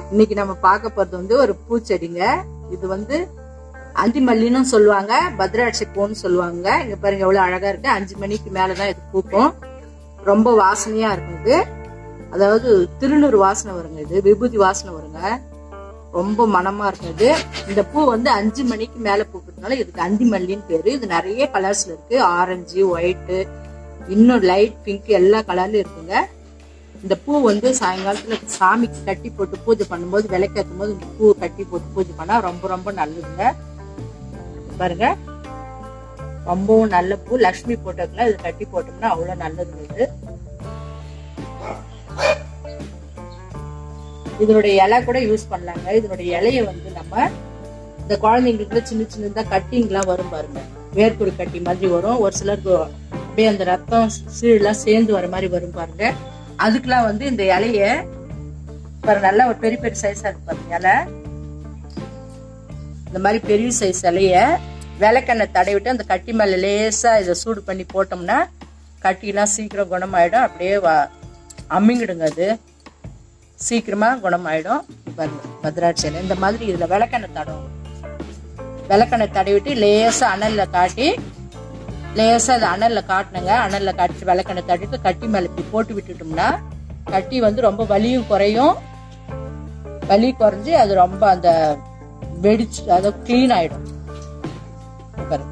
இன்னைக்கு நம்ம பார்க்க போறது வந்து ஒரு பூச்செடிங்க இது வந்து அஞ்சு மல்லின்னு சொல்லுவாங்க பத்ராட்சி பூன்னு சொல்லுவாங்க இங்க பாருங்க எவ்வளவு அழகா இருக்கு அஞ்சு மணிக்கு மேலதான் இது பூக்கும் ரொம்ப வாசனையா இருக்கும் இது அதாவது திருநூறு வாசனை வருங்க இது விபூதி வாசனை வருங்க ரொம்ப மனமா இருக்கும் இது இந்த பூ வந்து அஞ்சு மணிக்கு மேல பூக்கிறதுனால இதுக்கு அந்தி மல்லின்னு பேரு இது நிறைய கலர்ஸ்ல இருக்கு ஆரஞ்சு ஒயிட்டு இன்னும் லைட் பிங்க் எல்லா கலர்லயும் இருக்குங்க இந்த பூ வந்து சாயங்காலத்துல சாமிக்கு கட்டி போட்டு பூஜை பண்ணும்போது விளக்கேற்றும் போது இந்த பூ கட்டி போட்டு பூஜை பண்ணா ரொம்ப ரொம்ப நல்லதுங்க பாருங்க ரொம்பவும் நல்ல பூ லக்ஷ்மி போட்டோக்கெல்லாம் இது கட்டி போட்டோம்னா அவ்வளவு நல்லது இது இதனுடைய இலை கூட யூஸ் பண்ணலாங்க இதனுடைய இலைய வந்து நம்ம இந்த குழந்தைங்களுக்கு சின்ன சின்னதா கட்டிங்லாம் வரும் பாருங்க வேர்க்குரு கட்டி மாதிரி வரும் ஒரு சிலருக்கு அப்படியே அந்த ரத்தம் சீழெல்லாம் சேர்ந்து வர மாதிரி வரும் பாருங்க அதுக்கெல்லாம் வந்து இந்த இலைய பாரு நல்லா ஒரு பெரிய பெரிய சைஸா இருக்கு பாருங்க இலை இந்த மாதிரி பெரிய சைஸ் இலைய விளக்கெண்ணெய் தடவிட்டு அந்த கட்டி மேல லேசா இதை சூடு பண்ணி போட்டோம்னா கட்டிலாம் சீக்கிரம் குணமாயிடும் அப்படியே வ- அம்மிங்கிடுங்க அது சீக்கிரமா குணமாயிடும் பாருங்க பத்ராட்சி இலை இந்த மாதிரி இதுல விளக்கெண்ணெய் தடவும் விளக்கெண்ணெய் தடவிட்டு லேசா அனல்ல காட்டி லேசா அது அனல்ல காட்டினுங்க அனல்ல காட்டிட்டு விளக்கெண்ணெய் தட்டிட்டு கட்டி மேல இப்படி போட்டு விட்டுட்டோம்னா கட்டி வந்து ரொம்ப வலியும் குறையும் வலி குறைஞ்சு அது ரொம்ப அந்த வெடிச்சு அதாவது கிளீன் ஆயிடும் பாருங்க.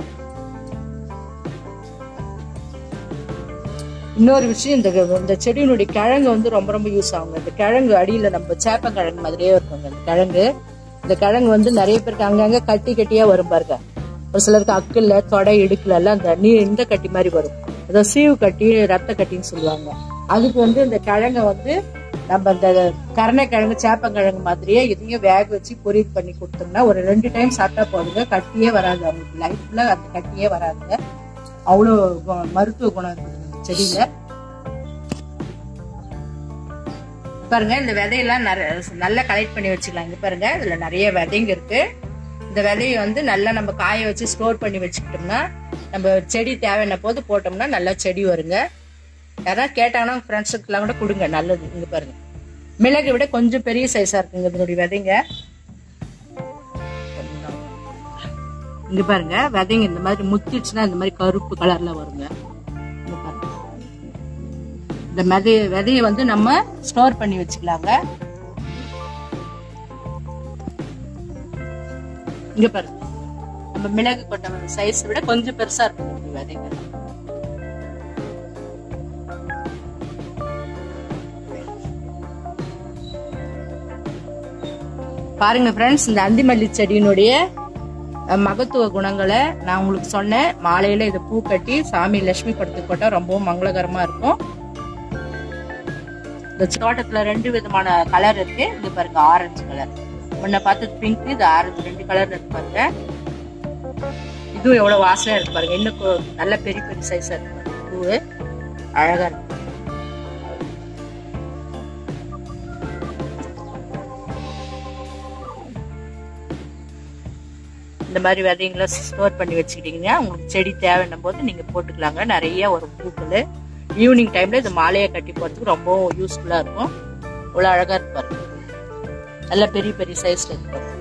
இன்னொரு விஷயம் இந்த இந்த செடியினுடைய கிழங்கு வந்து ரொம்ப ரொம்ப யூஸ் ஆகுங்க இந்த கிழங்கு அடியில நம்ம சேப்பங்கிழங்கு மாதிரியே இருக்குங்க இந்த கிழங்கு இந்த கிழங்கு வந்து நிறைய பேருக்கு அங்கங்க கட்டி கட்டியா வரும் பாருங்க ஒரு சிலருக்கு அக்குல தொடை இடுக்குல எல்லாம் அந்த நீ இந்த கட்டி மாதிரி வரும் அதாவது சீவு கட்டி ரத்த கட்டின்னு சொல்லுவாங்க அதுக்கு வந்து இந்த கிழங்க வந்து நம்ம இந்த கருணைக்கிழங்கு சேப்பங்கிழங்கு மாதிரியே இதையும் வேக வச்சு பொரியல் பண்ணி கொடுத்தோம்னா ஒரு ரெண்டு டைம் சாப்பிட்டா போதுங்க கட்டியே வராது அவங்களுக்கு லைஃப்ல அந்த கட்டியே வராதுங்க அவ்வளோ கு- மருத்துவ குணம் இருக்குது இந்த செடியில பாருங்க இந்த விதையெல்லாம் நிறைய நல்லா கலெக்ட் பண்ணி வச்சுக்கலாம் இங்க பாருங்க இதுல நிறைய விதைங்க இருக்கு இந்த விதையை வந்து நல்லா நம்ம காய வச்சு ஸ்டோர் பண்ணி வச்சுக்கிட்டோம்னா நம்ம செடி தேவையான போது போட்டோம்னா நல்லா செடி வருங்க யாராவது கேட்டாங்கன்னா ஃப்ரெண்ட்ஸுக்கெல்லாம் கூட கொடுங்க நல்லது இங்க பாருங்க மிளகு விட கொஞ்சம் பெரிய சைஸா இருக்குங்க இதனுடைய விதைங்க இங்க பாருங்க விதைங்க இந்த மாதிரி முத்திடுச்சுன்னா இந்த மாதிரி கருப்பு கலர்ல வருங்க இங்க பாருங்க இந்த விதைய விதைய வந்து நம்ம ஸ்டோர் பண்ணி வச்சுக்கலாங்க இங்க பாருங்க நம்ம மிளகு கொண்ட சைஸ் விட கொஞ்சம் பெருசா இருக்கும் இந்த விதைங்க பாருங்க ஃப்ரெண்ட்ஸ் இந்த அந்திமல்லி செடியினுடைய அஹ், மகத்துவ குணங்களை நான் உங்களுக்கு சொன்னேன் மாலையில இதை பூ கட்டி சாமி லட்சுமி படத்துக்கு போட்டா ரொம்பவும் மங்களகரமா இருக்கும் இந்த தோட்டத்துல ரெண்டு விதமான கலர் இருக்கு இது பாருங்க ஆரஞ்சு கலர் முன்ன பார்த்தது பிங்க் இது ஆரஞ்சு ரெண்டு கலர் இருக்கு பாருங்க இதுவும் எவ்வளவு வாசனையா இருக்கு பாருங்க இன்னும் கொ- நல்ல பெரிய பெரிய சைஸா இருக்கு பாருங்க. பூவு அழகா இருக்கு இந்த மாதிரி விதைங்களை ஸ்டோர் பண்ணி வச்சுக்கிட்டீங்கன்னா உங்களுக்கு செடி தேவைன்னும் போது நீங்க போட்டுக்கலாங்க நிறைய ஒரு பூக்கள் ஈவினிங் டைம்ல இது மாலையை கட்டி போறதுக்கு ரொம்ப யூஸ்ஃபுல்லா இருக்கும் இவ்வளவு அழகா இருக்கு பாருங்க நல்ல பெரிய பெரிய சைஸ்ல இருக்கு பாருங்க.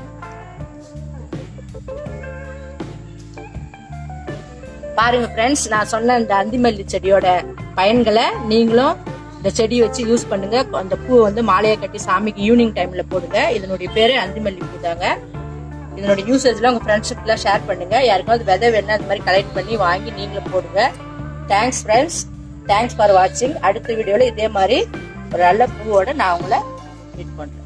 பாருங்க ஃப்ரெண்ட்ஸ் நான் சொன்ன இந்த அந்திமல்லி செடியோட பயன்களை நீங்களும் இந்த செடியை வச்சு யூஸ் பண்ணுங்க அந்த பூ வந்து மாலையை கட்டி சாமிக்கு ஈவினிங் டைம்ல போடுங்க இதனுடைய பேரு அந்திமல்லி பூ தாங்க இதனுடைய யூசேஜ்ல உங்க ஃப்ரெண்ட்ஷிப்லாம் ஷேர் பண்ணுங்க யாருக்காவது விதை வேணா அந்த மாதிரி கலெக்ட் பண்ணி வாங்கி நீங்களும் போடுங்க தேங்க்ஸ் ஃப்ரெண்ட்ஸ் தேங்க்ஸ் ஃபார் வாட்சிங் அடுத்த வீடியோல இதே மாதிரி ஒரு நல்ல பூவோட நான் உங்களை மீட் பண்றேன்